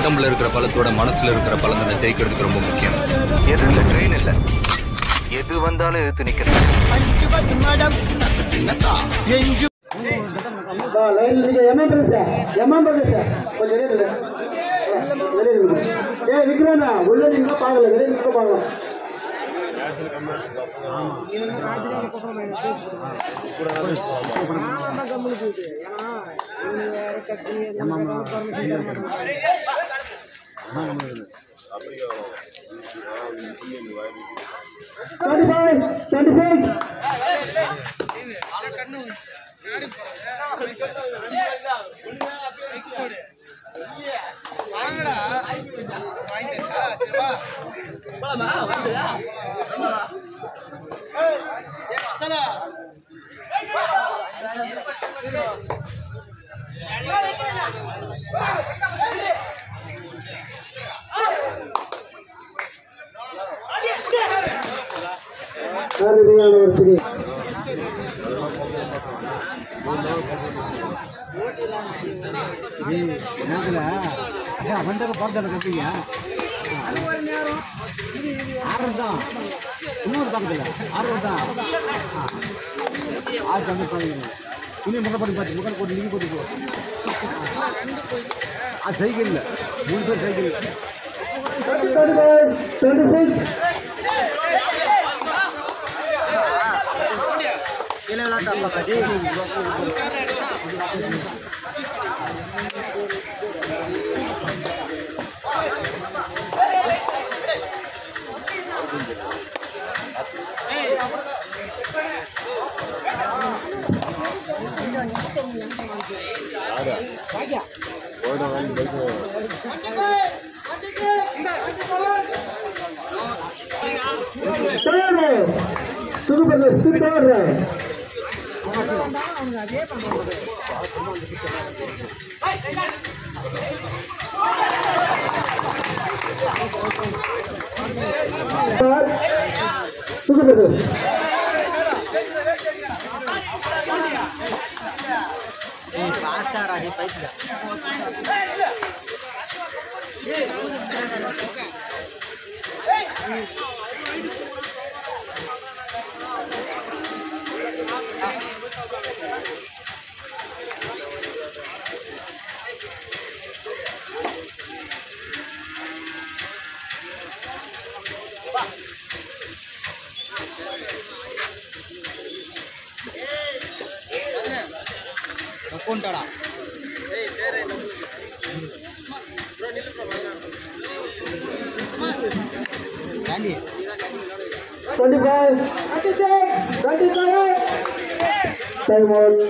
உடம்புல இருக்கிற பலத்தோட மனசுல இருக்கிற பலம் தானே ஜெயிக்கிறதுக்கு ரொம்ப முக்கியம் எதிரில ட்ரெயின் இல்ல எது வந்தாலும் எதிர்த்து நிக்கிறேன் லைன்ல நீங்க எம்எம் சார் எம்எம் சார் கொஞ்சம் வெளியே நில்லு. வெளியே நில்லு. ஏய் விக்ரமா உள்ள நீங்க பாக்கல வெளியே நிக்க பாக்கலாம் டுவெண்ட்டி ஃபைவ் டுவெண்ட்டி சிக்ஸ் அருமையான ஒரு சிறி வண்டக பார்த்தல கட்டிங்க ஆறு தான் இன்னொரு பக்கத்தில் ஆறு தான் ஆறு தந்து பாருங்க இன்னும் முக பண்ணி பார்த்து முகம் போட்டு நீங்க போட்டு போ ஆ சைக்கிள் இல்லை மூணு பேர் cycle twenty five twenty six third super left third super left twenty five twenty five time out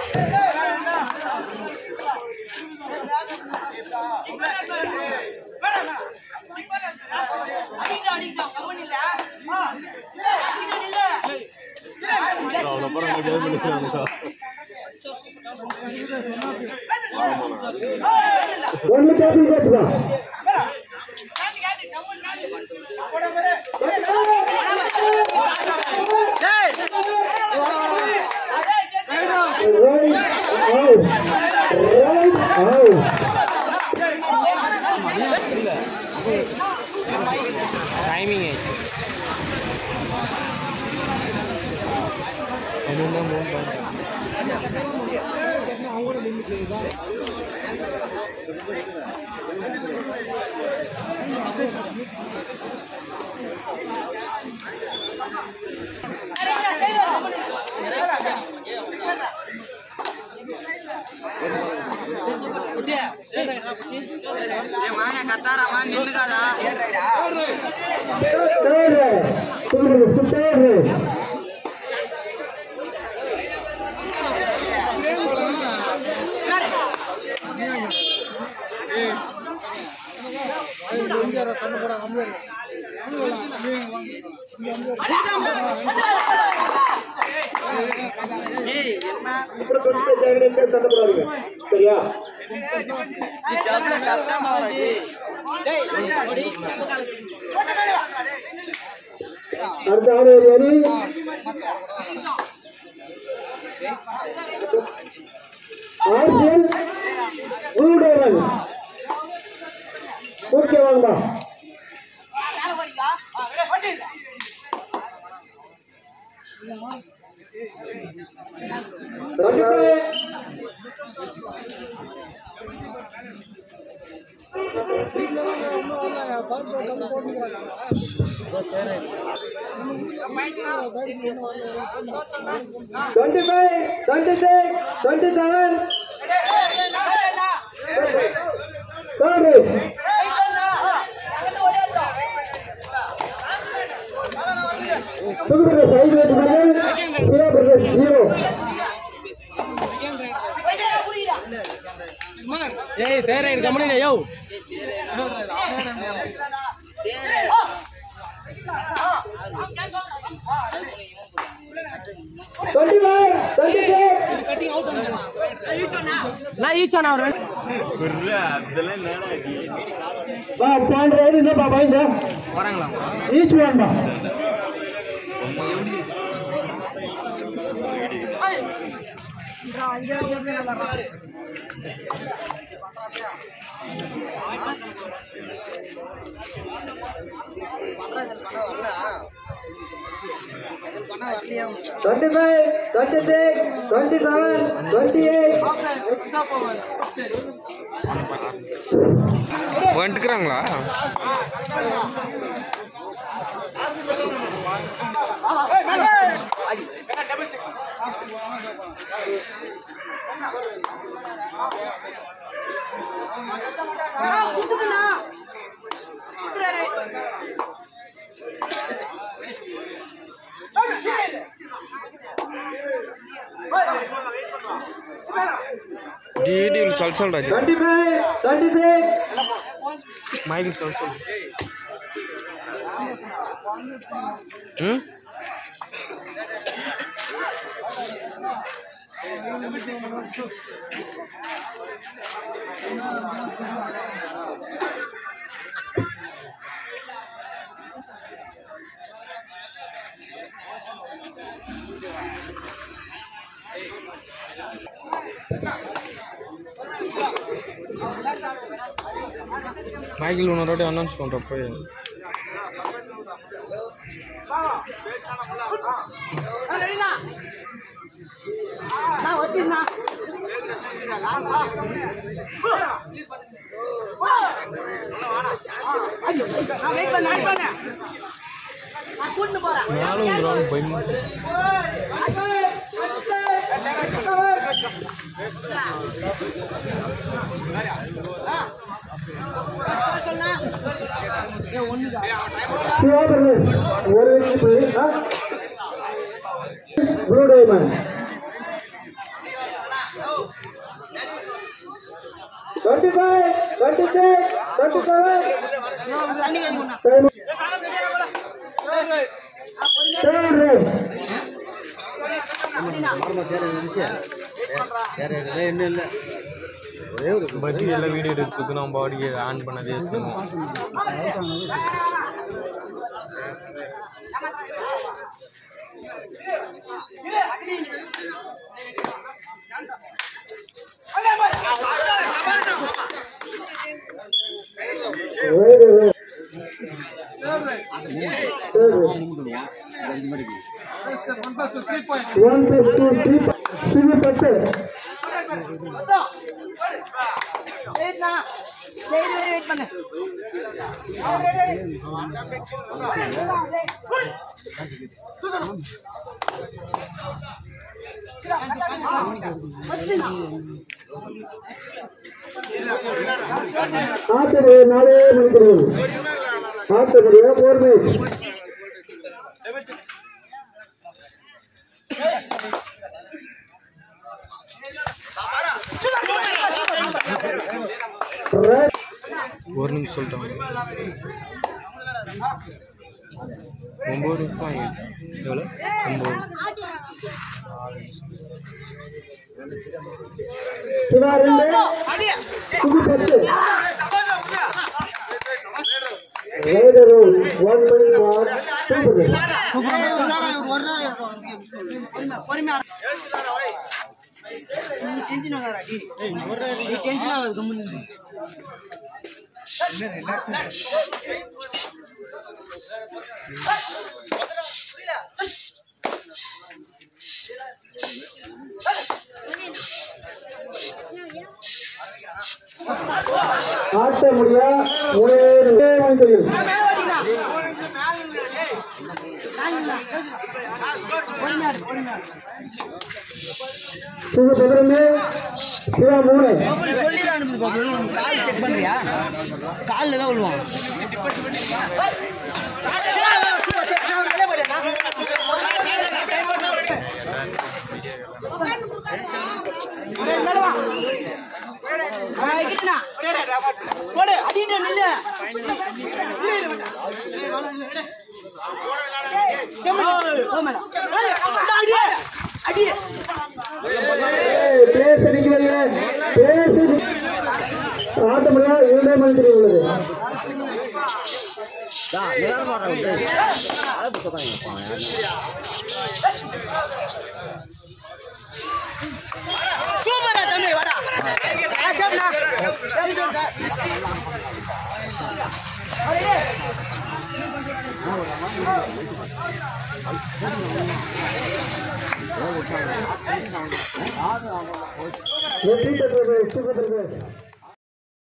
only கேபிள் பேசுதான் டைமிங் ஆயிடுச்சு அப்புறம் கொஞ்சம் ஜாகிரதையா சண்டை போடாதீங்க சரியா அடுத்த ஆறு ஏறி ஆர்சியல் ஊடகங்கள் வாங்கம்மா twenty five twenty five twenty six twenty seven third புதுப்பட்ட சைடு வெட்டுகிறது ஜீரோ பர்சன்ட் ஜீரோ ஏய் சேர கம்பெனி யோ டுவெண்ட்டி ஃபைவ் டுவெண்ட்டி சிக்ஸ் நான் ஈச்சோனா அவரு பா பாயிண்ட் ரைடு இல்லப்பா பாயிண்ட் வராங்களா ஈச் ஒன் பா twenty five twenty six twenty seven twenty eight வந்துக்கிறாங்களா டிடியில் சொல் சொல் ராஜா டுவெண்ட்டி ஃபைவ் டுவெண்ட்டி சிக்ஸ் மைல் சொல் சொல் ம் మైకిల్ ఉన్నారోటి అన్నంచుకుంటా పోయి மேலே வந்துடும் பயம் ஒரு வெற்றி புள்ளி blue diamond twenty five twenty six twenty seven third race பஜ்ஜி எல்லாம் வீடியோ எடுத்து நான் பாடியை ஆன் பண்ணதே வச்சுருந்தேன் Very well. One plus two, three. சிவி பத்து ஆத்தடி நாளே மணிக்கிறது ஆத்தடியா போர் மேட்ச் Right. ஒரு நிமிஷம் சொல்லிட்டாங்க ஒம்பது நிமிஷம் எவ்வளோ ஒம்பது சிவா ரெண்டு சிவி பத்து ரைடர் ஒன் மணி ஃபார் சூப்பர் ஆட்ட முடியா முன்னேறு மனிதர்கள் சிவ பதினொன்று சிவா மூணு சொல்லி தான் அனுப்புது பாப்பு கால் செக் பண்றியா காலில் தான் விழுவான் போடு அடிட்டு நில்லு அடி பிளேஸ் அடிக்கிறீங்க பிளேஸ் ஆட்ட முடியா இரண்டே மனிதர்கள் உள்ளது சூப்பரா தம்பி வாடா ஆ, சாப்பிடா. சாப்பிடு, சாப்பிடு. வெற்றி பெற்றது வெற்றி பெற்றது